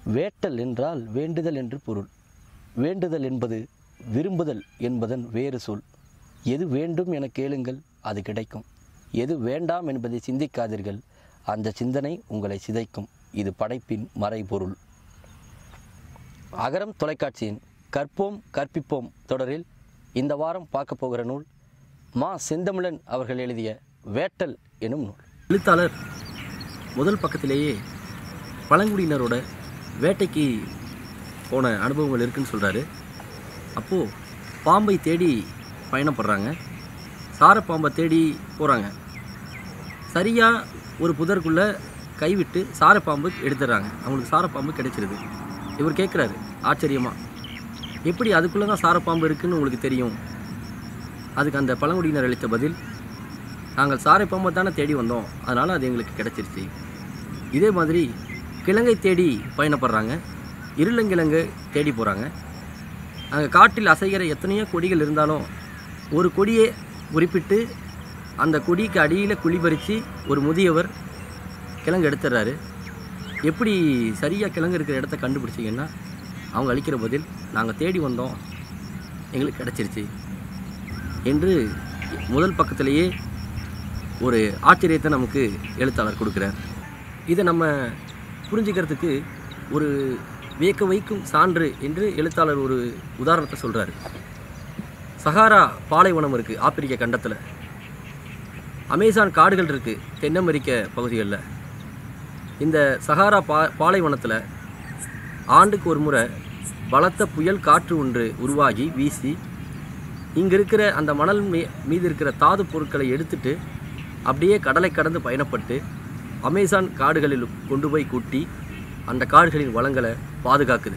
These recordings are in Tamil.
வேட்டல் என்றால் வேண்டுதல் என்று பொருள் வேண்டுதல் என்பது விரும்புதல் என்பதன் வேறு சொல் எது வேண்டும் என கேளுங்கள் அது கிடைக்கும் எது வேண்டாம் என்பதை சிந்திக்காதீர்கள் அந்த சிந்தனை உங்களை சிதைக்கும் இது படைப்பின் மறைபொருள் அகரம் தொலைக்காட்சியின் கற்போம் கற்பிப்போம் தொடரில் இந்த வாரம் பார்க்க போகிற நூல் மா செந்தமிழன் அவர்கள் எழுதிய வேட்டல் எனும் நூல் எழுத்தாளர் முதல் பக்கத்திலேயே பழங்குடியினரோட வேட்டைக்கு போன அனுபவங்கள் இருக்குன்னு சொல்கிறாரு அப்போது பாம்பை தேடி பயணப்படுறாங்க சாரப்பாம்பை தேடி போகிறாங்க சரியாக ஒரு புதருக்குள்ளே கைவிட்டு சாரப்பாம்பு எடுத்துடுறாங்க அவங்களுக்கு சாரப்பாம்பு கிடைச்சிருது இவர் கேட்குறாரு ஆச்சரியமாக எப்படி அதுக்குள்ளே தான் சாரப்பாம்பு இருக்குன்னு உங்களுக்கு தெரியும் அதுக்கு அந்த பழங்குடியினர் அளித்த பதில் நாங்கள் சாரைப்பாம்பை தானே தேடி வந்தோம் அதனால் அது எங்களுக்கு கிடச்சிருச்சு இதே மாதிரி கிழங்கை தேடி பயணப்படுறாங்க இருளங்கிழங்கு தேடி போகிறாங்க அங்கே காட்டில் அசைகிற எத்தனையோ கொடிகள் இருந்தாலும் ஒரு கொடியை குறிப்பிட்டு அந்த கொடிக்கு அடியில் குழி பறித்து ஒரு முதியவர் கிழங்கு எடுத்துடுறாரு எப்படி சரியாக கிழங்கு இருக்கிற இடத்த கண்டுபிடிச்சிங்கன்னா அவங்க அளிக்கிற பதில் நாங்கள் தேடி வந்தோம் எங்களுக்கு கிடச்சிருச்சு என்று முதல் பக்கத்திலேயே ஒரு ஆச்சரியத்தை நமக்கு எழுத்தாளர் கொடுக்குறார் இதை நம்ம புரிஞ்சுக்கிறதுக்கு ஒரு வியக்க வைக்கும் சான்று என்று எழுத்தாளர் ஒரு உதாரணத்தை சொல்கிறாரு சஹாரா பாலைவனம் இருக்குது ஆப்பிரிக்க கண்டத்தில் அமேசான் காடுகள் இருக்குது தென் அமெரிக்க பகுதிகளில் இந்த சஹாரா பா பாலைவனத்தில் ஆண்டுக்கு ஒரு முறை பலத்த புயல் காற்று ஒன்று உருவாகி வீசி இங்கே இருக்கிற அந்த மணல் மீ மீது இருக்கிற தாது பொருட்களை எடுத்துட்டு அப்படியே கடலை கடந்து பயணப்பட்டு அமேசான் காடுகளில் கொண்டு போய் கூட்டி அந்த காடுகளின் வளங்களை பாதுகாக்குது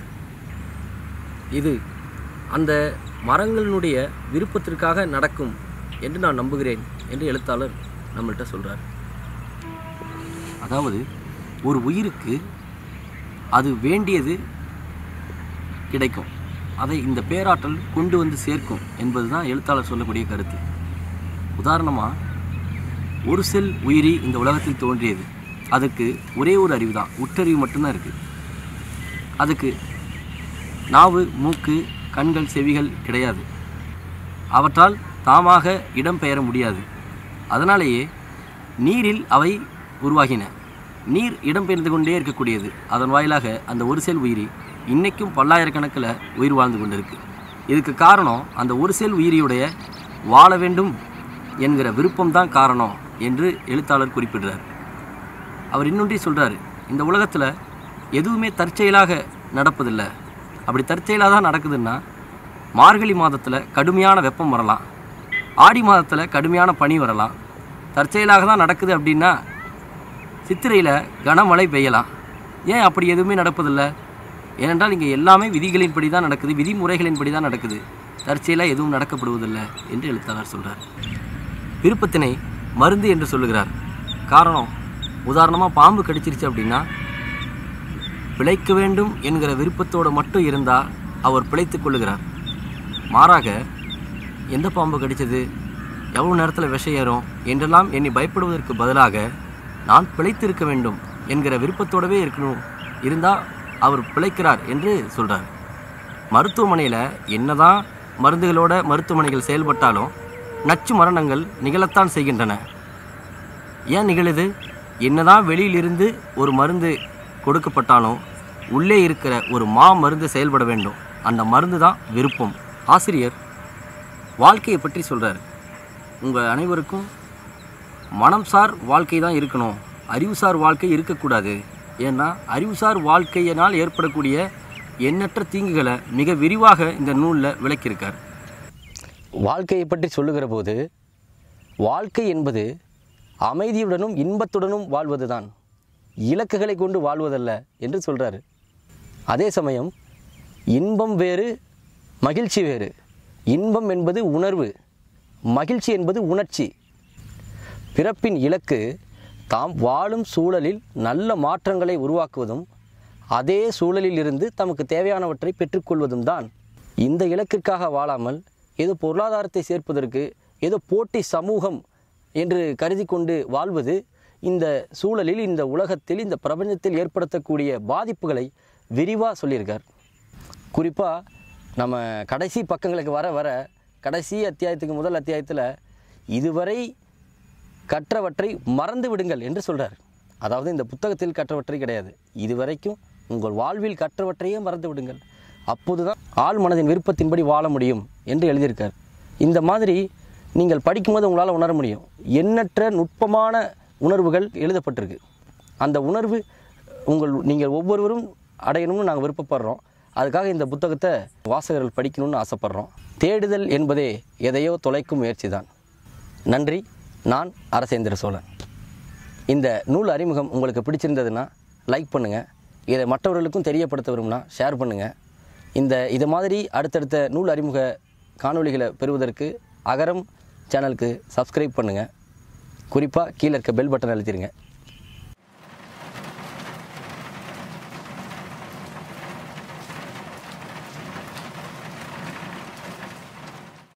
இது அந்த மரங்களினுடைய விருப்பத்திற்காக நடக்கும் என்று நான் நம்புகிறேன் என்று எழுத்தாளர் நம்மள்கிட்ட சொல்கிறார் அதாவது ஒரு உயிருக்கு அது வேண்டியது கிடைக்கும் அதை இந்த பேராற்றல் கொண்டு வந்து சேர்க்கும் என்பது தான் எழுத்தாளர் சொல்லக்கூடிய கருத்து உதாரணமாக ஒரு செல் உயிரி இந்த உலகத்தில் தோன்றியது அதுக்கு ஒரே ஒரு அறிவு தான் உட்டறிவு மட்டும்தான் இருக்குது அதுக்கு நாவு மூக்கு கண்கள் செவிகள் கிடையாது அவற்றால் தாமாக இடம்பெயர முடியாது அதனாலேயே நீரில் அவை உருவாகின நீர் இடம்பெயர்ந்து கொண்டே இருக்கக்கூடியது அதன் வாயிலாக அந்த ஒரு செல் உயிரி இன்னைக்கும் பல்லாயிரக்கணக்கில் உயிர் வாழ்ந்து கொண்டிருக்கு இதுக்கு காரணம் அந்த ஒரு செல் உயிரியுடைய வாழ வேண்டும் என்கிற விருப்பம்தான் காரணம் என்று எழுத்தாளர் குறிப்பிடுறார் அவர் இன்னொன்றி சொல்கிறாரு இந்த உலகத்தில் எதுவுமே தற்செயலாக நடப்பதில்லை அப்படி தற்செயலாக தான் நடக்குதுன்னா மார்கழி மாதத்தில் கடுமையான வெப்பம் வரலாம் ஆடி மாதத்தில் கடுமையான பனி வரலாம் தற்செயலாக தான் நடக்குது அப்படின்னா சித்திரையில் கனமழை பெய்யலாம் ஏன் அப்படி எதுவுமே நடப்பதில்லை ஏனென்றால் இங்கே எல்லாமே விதிகளின்படி தான் நடக்குது விதிமுறைகளின்படி தான் நடக்குது தற்செயலாக எதுவும் நடக்கப்படுவதில்லை என்று எழுத்தாளர் சொல்கிறார் விருப்பத்தினை மருந்து என்று சொல்லுகிறார் காரணம் உதாரணமாக பாம்பு கடிச்சிருச்சு அப்படின்னா பிழைக்க வேண்டும் என்கிற விருப்பத்தோடு மட்டும் இருந்தால் அவர் பிழைத்து கொள்ளுகிறார் மாறாக எந்த பாம்பு கடிச்சது எவ்வளோ நேரத்தில் விஷம் ஏறும் என்றெல்லாம் எண்ணி பயப்படுவதற்கு பதிலாக நான் பிழைத்திருக்க வேண்டும் என்கிற விருப்பத்தோடவே இருக்கணும் இருந்தால் அவர் பிழைக்கிறார் என்று சொல்கிறார் மருத்துவமனையில் என்னதான் மருந்துகளோட மருத்துவமனைகள் செயல்பட்டாலும் நச்சு மரணங்கள் நிகழத்தான் செய்கின்றன ஏன் நிகழுது என்னதான் வெளியிலிருந்து ஒரு மருந்து கொடுக்கப்பட்டாலும் உள்ளே இருக்கிற ஒரு மா மருந்து செயல்பட வேண்டும் அந்த மருந்து தான் விருப்பம் ஆசிரியர் வாழ்க்கையை பற்றி சொல்கிறார் உங்கள் அனைவருக்கும் மனம்சார் வாழ்க்கை தான் இருக்கணும் அறிவுசார் வாழ்க்கை இருக்கக்கூடாது ஏன்னா அறிவுசார் வாழ்க்கையினால் ஏற்படக்கூடிய எண்ணற்ற தீங்குகளை மிக விரிவாக இந்த நூலில் விளக்கியிருக்கார் வாழ்க்கையை பற்றி சொல்லுகிற போது வாழ்க்கை என்பது அமைதியுடனும் இன்பத்துடனும் வாழ்வதுதான் இலக்குகளை கொண்டு வாழ்வதல்ல என்று சொல்கிறாரு அதே சமயம் இன்பம் வேறு மகிழ்ச்சி வேறு இன்பம் என்பது உணர்வு மகிழ்ச்சி என்பது உணர்ச்சி பிறப்பின் இலக்கு தாம் வாழும் சூழலில் நல்ல மாற்றங்களை உருவாக்குவதும் அதே சூழலில் இருந்து தமக்கு தேவையானவற்றை பெற்றுக்கொள்வதும் தான் இந்த இலக்கிற்காக வாழாமல் ஏதோ பொருளாதாரத்தை சேர்ப்பதற்கு ஏதோ போட்டி சமூகம் என்று கருதி கொண்டு வாழ்வது இந்த சூழலில் இந்த உலகத்தில் இந்த பிரபஞ்சத்தில் ஏற்படுத்தக்கூடிய பாதிப்புகளை விரிவாக சொல்லியிருக்கார் குறிப்பாக நம்ம கடைசி பக்கங்களுக்கு வர வர கடைசி அத்தியாயத்துக்கு முதல் அத்தியாயத்தில் இதுவரை கற்றவற்றை மறந்து விடுங்கள் என்று சொல்றார் அதாவது இந்த புத்தகத்தில் கற்றவற்றை கிடையாது இதுவரைக்கும் உங்கள் வாழ்வில் கற்றவற்றையே மறந்து விடுங்கள் அப்போதுதான் ஆள் மனதின் விருப்பத்தின்படி வாழ முடியும் என்று எழுதியிருக்கார் இந்த மாதிரி நீங்கள் படிக்கும்போது உங்களால் உணர முடியும் எண்ணற்ற நுட்பமான உணர்வுகள் எழுதப்பட்டிருக்கு அந்த உணர்வு உங்கள் நீங்கள் ஒவ்வொருவரும் அடையணும்னு நாங்கள் விருப்பப்படுறோம் அதுக்காக இந்த புத்தகத்தை வாசகர்கள் படிக்கணும்னு ஆசைப்படுறோம் தேடுதல் என்பதே எதையோ தொலைக்கும் முயற்சி தான் நன்றி நான் அரசேந்திர சோழன் இந்த நூல் அறிமுகம் உங்களுக்கு பிடிச்சிருந்ததுன்னா லைக் பண்ணுங்கள் இதை மற்றவர்களுக்கும் தெரியப்படுத்த விரும்பினா ஷேர் பண்ணுங்கள் இந்த இது மாதிரி அடுத்தடுத்த நூல் அறிமுக காணொளிகளை பெறுவதற்கு அகரம் சேனலுக்கு சப்ஸ்கிரைப் பண்ணுங்கள் குறிப்பாக கீழே இருக்க பெல் பட்டன் அழுத்திடுங்க